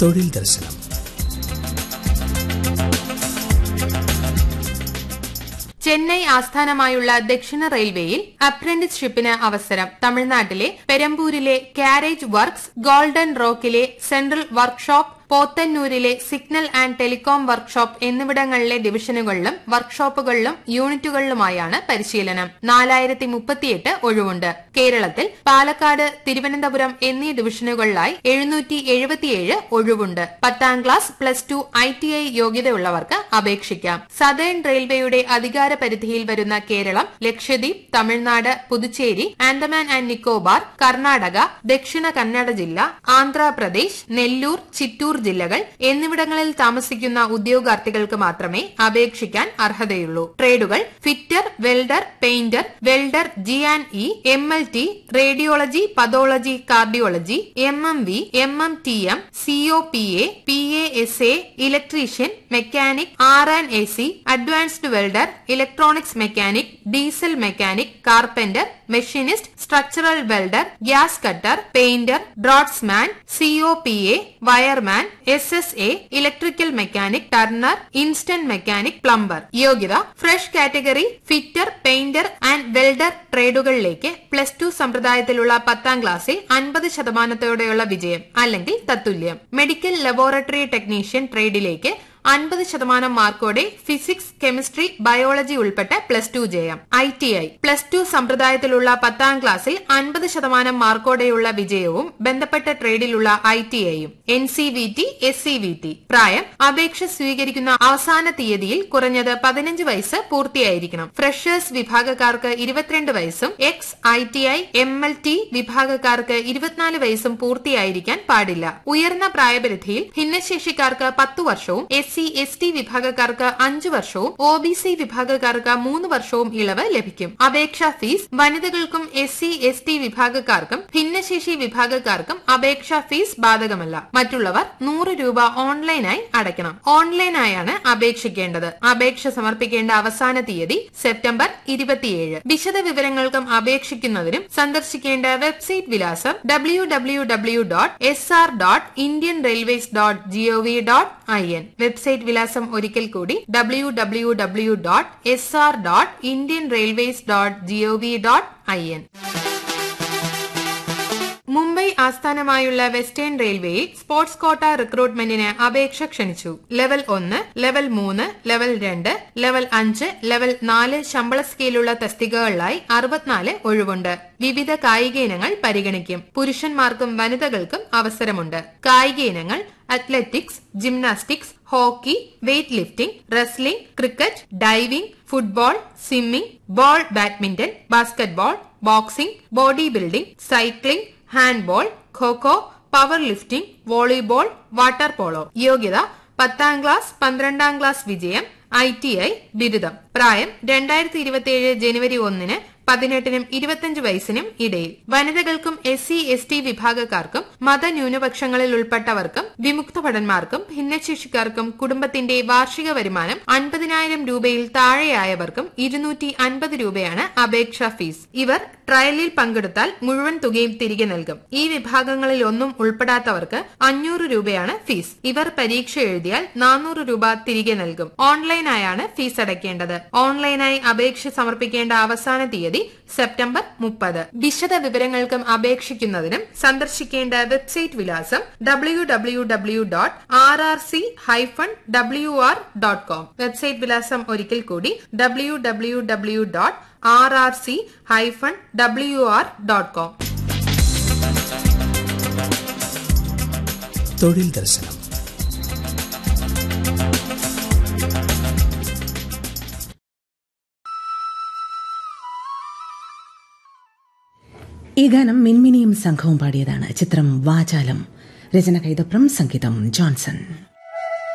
തൊഴിൽ ദർശനം ചെന്നൈ ആസ്ഥാനമായുള്ള ദക്ഷിണ റെയിൽവേയിൽ അപ്രന്റീസ്ഷിപ്പിന് അവസരം തമിഴ്നാട്ടിലെ പെരമ്പൂരിലെ കാരേജ് വർക്ക്സ് ഗോൾഡൻ റോക്കിലെ സെൻട്രൽ വർക്ക്ഷോപ്പ് പോത്തന്നൂരിലെ സിഗ്നൽ ആൻഡ് ടെലികോം വർക്ക്ഷോപ്പ് എന്നിവിടങ്ങളിലെ ഡിവിഷനുകളിലും വർക്ക്ഷോപ്പുകളിലും യൂണിറ്റുകളിലുമായാണ് പരിശീലനം നാലായിരത്തി മുപ്പത്തിയെട്ട് ഒഴിവുണ്ട് കേരളത്തിൽ പാലക്കാട് തിരുവനന്തപുരം എന്നീ ഡിവിഷനുകളിലായി എഴുന്നൂറ്റി എഴുപത്തിയേഴ് ഒഴിവുണ്ട് പത്താം class plus two I T I യോഗ്യതയുള്ളവർക്ക് അപേക്ഷിക്കാം സദേൺ റെയിൽവേയുടെ അധികാര പരിധിയിൽ വരുന്ന കേരളം ലക്ഷദ്വീപ് തമിഴ്നാട് പുതുച്ചേരി ആൻഡമാൻ ആൻഡ് നിക്കോബാർ കർണാടക ദക്ഷിണ കന്നഡ ജില്ല ആന്ധ്രാപ്രദേശ് നെല്ലൂർ ചിറ്റൂർ ജില്ലകൾ എന്നിവിടങ്ങളിൽ താമസിക്കുന്ന ഉദ്യോഗാർത്ഥികൾക്ക് മാത്രമേ അപേക്ഷിക്കാൻ അർഹതയുള്ളൂ ട്രേഡുകൾ fitter welder painter welder G and E M L T radiology pathology cardiology M M V M M T M C O P A P A S A electrician mechanic R and A C advanced welder electronics mechanic diesel mechanic carpenter machinist structural welder gas cutter painter draughtsman C O P A wireman S S A electrical mechanic turner instant mechanic plumber യോഗ്യത fresh category fitter painter and welder ട്രേഡുകളിലേക്ക് plus two സമ്പ്രദായത്തിലുള്ള പത്താം ക്ലാസ്സിൽ അൻപത് ശതമാനത്തോടെയുള്ള വിജയം അല്ലെങ്കിൽ തത്തുല്യം മെഡിക്കൽ ലബോറട്ടറി ടെക്നീഷ്യൻ ട്രേഡിലേക്ക് അൻപത് ശതമാനം മാർക്കോടെ ഫിസിക്സ് കെമിസ്ട്രി ബയോളജി ഉൾപ്പെട്ട പ്ലസ് ടു ജയം I T I plus two സമ്പ്രദായത്തിലുള്ള പത്താം ക്ലാസ്സിൽ അൻപത് ശതമാനം മാർക്കോടെയുള്ള വിജയവും ബന്ധപ്പെട്ട ട്രേഡിലുള്ള ഐ ടി ഐയും N C V T S C V T പ്രായം അപേക്ഷ സ്വീകരിക്കുന്ന അവസാന തീയതിയിൽ കുറഞ്ഞത് പതിനഞ്ച് വയസ്സ് പൂർത്തിയായിരിക്കണം ഫ്രഷേഴ്സ് വിഭാഗക്കാർക്ക് ഇരുപത്തിരണ്ട് വയസ്സും ex I T I M L T വിഭാഗക്കാർക്ക് ഇരുപത്തിനാല് വയസ്സും പൂർത്തിയായിരിക്കാൻ പാടില്ല ഉയർന്ന പ്രായപരിധിയിൽ ഭിന്നശേഷിക്കാർക്ക് പത്തു വർഷവും എസ് സി എസ് ടി വിഭാഗക്കാർക്ക് അഞ്ചു വർഷവും ഒ ബി സി വിഭാഗക്കാർക്ക് മൂന്ന് വർഷവും ഇളവ് ലഭിക്കും അപേക്ഷാ ഫീസ് വനിതകൾക്കും എസ് സി എസ് ടി വിഭാഗക്കാർക്കും ഭിന്നശേഷി വിഭാഗക്കാർക്കും അപേക്ഷാ ഫീസ് ബാധകമല്ല മറ്റുള്ളവർ നൂറ് രൂപ ഓൺലൈനായി അടയ്ക്കണം ഓൺലൈനായാണ് അപേക്ഷിക്കേണ്ടത് അപേക്ഷ സമർപ്പിക്കേണ്ട അവസാന തീയതി സെപ്റ്റംബർ ഇരുപത്തിയേഴ് വിശദ വിവരങ്ങൾക്കും അപേക്ഷിക്കുന്നതിനും സന്ദർശിക്കേണ്ട വെബ്സൈറ്റ് വിലാസം W W W dot S R dot Indian railways dot gov dot I N website വിലാസം ഒരിക്കൽ കൂടി W W W dot S R dot Indian railways dot gov dot I N Mumbai ആസ്ഥാനമായുള്ള വെസ്റ്റേൺ റെയിൽവേയിൽ sports quota റിക്രൂട്ട്മെന്റിന് അപേക്ഷ ക്ഷണിച്ചു level ഒന്ന് level മൂന്ന് level രണ്ട് ലെവൽ അഞ്ച് ലെവൽ നാല് ശമ്പള സ്കെയിലുള്ള തസ്തികകളിലായി അറുപത്തിനാല് ഒഴിവുണ്ട് വിവിധ കായിക ഇനങ്ങൾ പരിഗണിക്കും പുരുഷന്മാർക്കും വനിതകൾക്കും അവസരമുണ്ട് കായിക ഇനങ്ങൾ athletics gymnastics hockey weight lifting wrestling cricket diving football swimming ball badminton basketball boxing body building cycling handball kho kho power lifting volleyball water polo യോഗ്യത പത്താം ക്ലാസ് പന്ത്രണ്ടാം ക്ലാസ് വിജയം ഐ ടി ഐ ബിരുദം പ്രായം രണ്ടായിരത്തി ഇരുപത്തിയേഴ് ജനുവരി ഒന്നിന് പതിനെട്ടിനും ഇരുപത്തിയഞ്ച് വയസ്സിനും ഇടയിൽ വനിതകൾക്കും എസ് സി എസ് ടി വിഭാഗക്കാർക്കും മതന്യൂനപക്ഷങ്ങളിൽ ഉൾപ്പെട്ടവർക്കും വിമുക്ത ഭടന്മാർക്കും ഭിന്നശേഷിക്കാർക്കും കുടുംബത്തിന്റെ വാർഷിക വരുമാനം അൻപതിനായിരം രൂപയിൽ താഴെയായവർക്കും ഇരുന്നൂറ്റി അൻപത് രൂപയാണ് അപേക്ഷാ ഫീസ് ഇവർ ട്രയലിൽ പങ്കെടുത്താൽ മുഴുവൻ തുകയും തിരികെ നൽകും ഈ വിഭാഗങ്ങളിൽ ഒന്നും ഉൾപ്പെടാത്തവർക്ക് അഞ്ഞൂറ് രൂപയാണ് ഫീസ് ഇവർ പരീക്ഷ എഴുതിയാൽ നാനൂറ് രൂപ തിരികെ നൽകും ഓൺലൈനായാണ് ഫീസ് അടയ്ക്കേണ്ടത് ഓൺലൈനായി അപേക്ഷ സമർപ്പിക്കേണ്ട അവസാന തീയതി സെപ്റ്റംബർ മുപ്പത് വിശദ വിവരങ്ങൾക്കും അപേക്ഷിക്കുന്നതിനും സന്ദർശിക്കേണ്ട വെബ്സൈറ്റ് വിലാസം W W W dot R R C hyphen W R dot com website വിലാസം ഒരിക്കൽ കൂടി W W W dot R R C hyphen W R dot com തൊഴിൽ ദർശനം ഈ ഗാനം മിൻമിനിയും സംഘവും പാടിയതാണ് ചിത്രം വാചാലം രചന കൈതപ്രം സംഗീതം ജോൺസൺ